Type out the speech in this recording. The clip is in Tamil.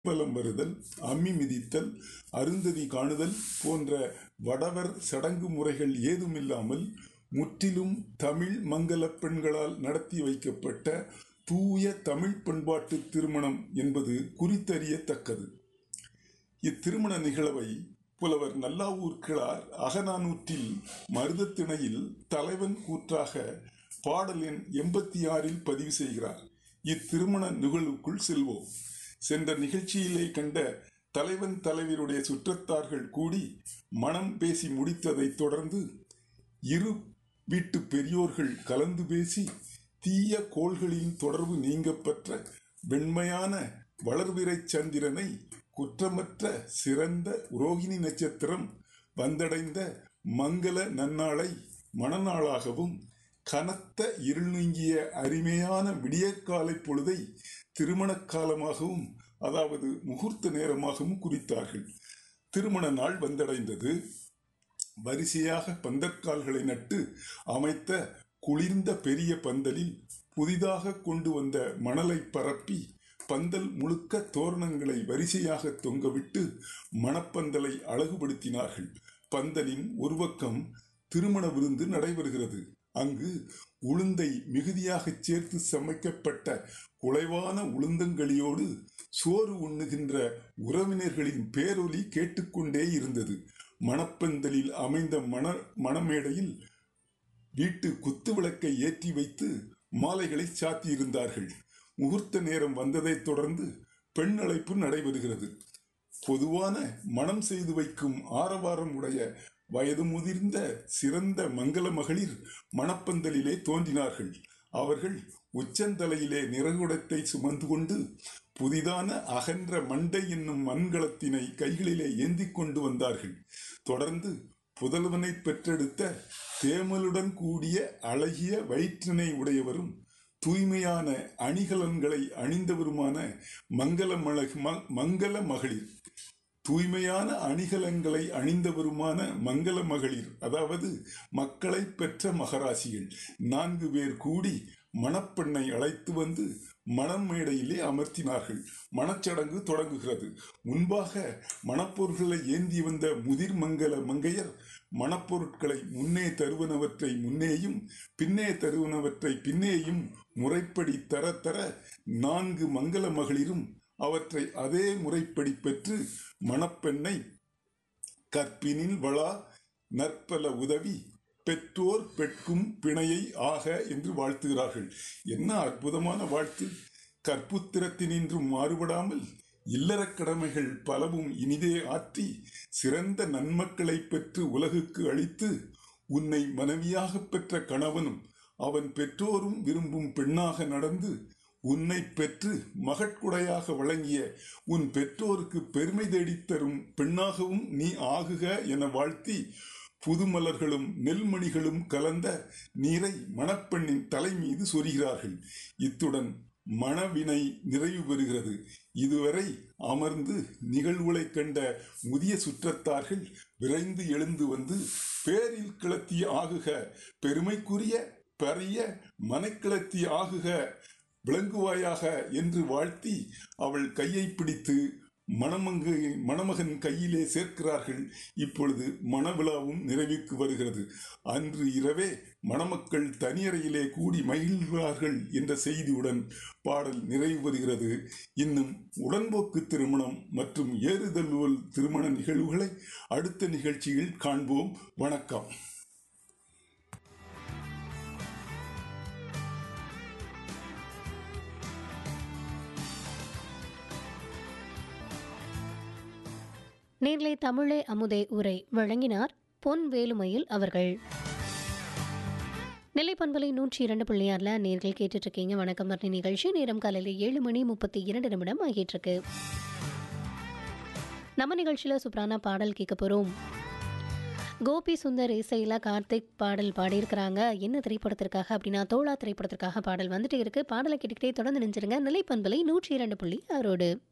ஊர்வலம் வருதல் அம்மி மிதித்தல் அருந்ததி காணுதல் போன்ற வடவர் சடங்கு முறைகள் ஏதுமில்லாமல் முற்றிலும் தமிழ் மங்கல பெண்களால் நடத்தி வைக்கப்பட்ட தூய தமிழ் பண்பாட்டு திருமணம் என்பது குறித்தறியத்தக்கது இத்திருமண நிகழ்வை புலவர் நல்லாவூர் கிழார் அகநானூற்றில் மருதத்திணையில் தலைவன் கூற்றாக பாடல் எண் எண்பத்தி ஆறில் பதிவு செய்கிறார் இத்திருமண நிகழ்வுக்குள் செல்வோம் சென்ற நிகழ்ச்சியிலே கண்ட தலைவன் தலைவருடைய சுற்றத்தார்கள் கூடி மனம் பேசி முடித்ததைத் தொடர்ந்து இரு வீட்டு பெரியோர்கள் கலந்து பேசி தீய கோள்களின் தொடர்பு நீங்கப்பெற்ற வெண்மையான வளர்விரை சந்திரனை குற்றமற்ற சிறந்த ரோகிணி நட்சத்திரம் வந்தடைந்த மங்கள நன்னாளை மணநாளாகவும் கனத்த இருள் நீங்கிய அருமையான விடியற்காலை பொழுதை திருமணக் காலமாகவும் அதாவது முகூர்த்த நேரமாகவும் குறித்தார்கள் திருமண நாள் வந்தடைந்தது வரிசையாக பந்தற்கால்களை நட்டு அமைத்த குளிர்ந்த பெரிய பந்தலில் புதிதாக கொண்டு வந்த மணலை பரப்பி பந்தல் முழுக்க தோரணங்களை வரிசையாக தொங்கவிட்டு மணப்பந்தலை அழகுபடுத்தினார்கள் பந்தலின் ஒரு பக்கம் திருமண விருந்து நடைபெறுகிறது அங்கு உளுந்தை மிகுதியாகச் சேர்த்து சமைக்கப்பட்ட குலைவான உளுந்தங்களியோடு சோறு உண்ணுகின்ற உறவினர்களின் பேரொலி கேட்டுக்கொண்டே இருந்தது மணப்பந்தலில் அமைந்த மண மணமேடையில் வீட்டு குத்து விளக்கை ஏற்றி வைத்து மாலைகளை சாத்தியிருந்தார்கள் முகூர்த்த நேரம் வந்ததைத் தொடர்ந்து பெண் அழைப்பு நடைபெறுகிறது பொதுவான மனம் செய்து வைக்கும் ஆரவாரம் உடைய வயது முதிர்ந்த சிறந்த மங்கள மகளிர் மணப்பந்தலிலே தோன்றினார்கள் அவர்கள் உச்சந்தலையிலே நிறகுடத்தை சுமந்து கொண்டு புதிதான அகன்ற மண்டை என்னும் மண்கலத்தினை கைகளிலே ஏந்தி கொண்டு வந்தார்கள் தொடர்ந்து புதல்வனை பெற்றெடுத்த தேமலுடன் கூடிய அழகிய வயிற்றினை உடையவரும் தூய்மையான அணிகலன்களை அணிந்தவருமான மங்கள மழகு மங்கள மகளிர் தூய்மையான அணிகலன்களை அணிந்தவருமான மங்கள மகளிர் அதாவது மக்களை பெற்ற மகராசிகள் நான்கு பேர் கூடி மணப்பெண்ணை அழைத்து வந்து மணம் மேடையிலே அமர்த்தினார்கள் மணச்சடங்கு தொடங்குகிறது முன்பாக மணப்பொருட்களை ஏந்தி வந்த முதிர் மங்கல மங்கையர் மணப்பொருட்களை முன்னே தருவனவற்றை முன்னேயும் பின்னே தருவனவற்றை பின்னேயும் முறைப்படி தர தர நான்கு மங்கள மகளிரும் அவற்றை அதே முறைப்படி பெற்று மணப்பெண்ணை கற்பினில் வளா நற்பல உதவி பெற்றோர் பெட்கும் பிணையை ஆக என்று வாழ்த்துகிறார்கள் என்ன அற்புதமான வாழ்த்து கற்புத்திரத்தினின்றும் மாறுபடாமல் இல்லறக் கடமைகள் பலவும் இனிதே ஆற்றி சிறந்த நன்மக்களை பெற்று உலகுக்கு அளித்து உன்னை மனைவியாக பெற்ற கணவனும் அவன் பெற்றோரும் விரும்பும் பெண்ணாக நடந்து உன்னை பெற்று மகட்குடையாக வழங்கிய உன் பெற்றோருக்கு பெருமை தேடித்தரும் பெண்ணாகவும் நீ ஆகுக என வாழ்த்தி புதுமலர்களும் நெல்மணிகளும் கலந்த நீரை மணப்பெண்ணின் தலை மீது சொரிகிறார்கள் இத்துடன் மணவினை நிறைவு பெறுகிறது இதுவரை அமர்ந்து நிகழ்வுகளை கண்ட முதிய சுற்றத்தார்கள் விரைந்து எழுந்து வந்து பேரில் கிளத்தி ஆகுக பெருமைக்குரிய பெரிய மனக்கிளத்தி ஆகுக விளங்குவாயாக என்று வாழ்த்தி அவள் கையை பிடித்து மணமங்கை மணமகன் கையிலே சேர்க்கிறார்கள் இப்பொழுது மணவிழாவும் நிறைவுக்கு வருகிறது அன்று இரவே மணமக்கள் தனியறையிலே கூடி மகிழ்கிறார்கள் என்ற செய்தியுடன் பாடல் நிறைவு பெறுகிறது இன்னும் உடன்போக்கு திருமணம் மற்றும் ஏறுதல்வல் திருமண நிகழ்வுகளை அடுத்த நிகழ்ச்சியில் காண்போம் வணக்கம் நேர்லை தமிழே அமுதே உரை வழங்கினார் பொன் வேலுமயில் அவர்கள் நெல்லை பண்பலை நூற்றி இரண்டு பிள்ளையார்ல நேர்கள் கேட்டுட்டு இருக்கீங்க வணக்கம் மரணி நிகழ்ச்சி நேரம் காலையில் ஏழு மணி முப்பத்தி இரண்டு நிமிடம் ஆகிட்டு இருக்கு நம்ம நிகழ்ச்சியில சூப்பரான பாடல் கேட்க போறோம் கோபி சுந்தர் இசையில கார்த்திக் பாடல் பாடியிருக்கிறாங்க என்ன திரைப்படத்திற்காக அப்படின்னா தோழா திரைப்படத்திற்காக பாடல் வந்துட்டு இருக்கு பாடலை கேட்டுக்கிட்டே தொடர்ந்து நினைச்சிருங்க நிலை பண்பலை நூற்றி இரண்டு புள்ளி ஆறோடு